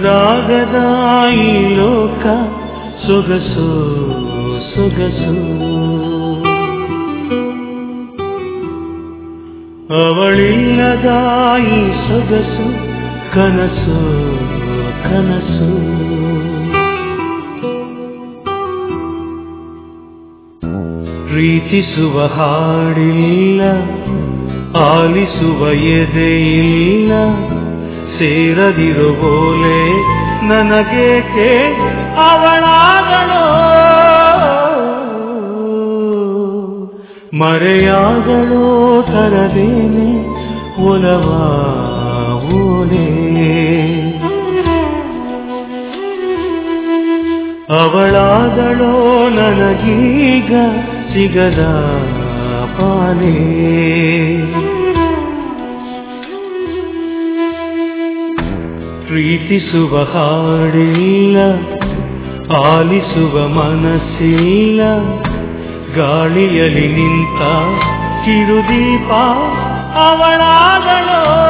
ಅನುರಾಗದ ಈ ಲೋಕ ಸೊಗಸು ಸೊಗಸು ಅವಳಿಲ್ಲದ ಈ ಸೊಗಸು ಕನಸು ಕನಸು ಪ್ರೀತಿಸುವ ಹಾಡಿಲ್ಲ ಆಲಿಸುವ ಎದೆಯಿಲ್ಲ ಸೇರದಿರು ಬೋಲೆ ನನಗೇಕೆ ಅವಳಾದಳೋ ಮರೆಯಾದಳೋ ತರದೇನೆ ಒಲವ ಓಲೆ ಅವಳಾದಳೋ ನನಗೀಗ ಸಿಗದ ಪಾಲೇ ಪ್ರೀತಿಸುವ ಹಾಡಿಲ್ಲ ಆಲಿಸುವ ಮನಸ್ಸಿಲ್ಲ ಗಾಳಿಯಲ್ಲಿ ನಿಂತ ಕಿರುದೀಪ ಅವಳಾದಳೋ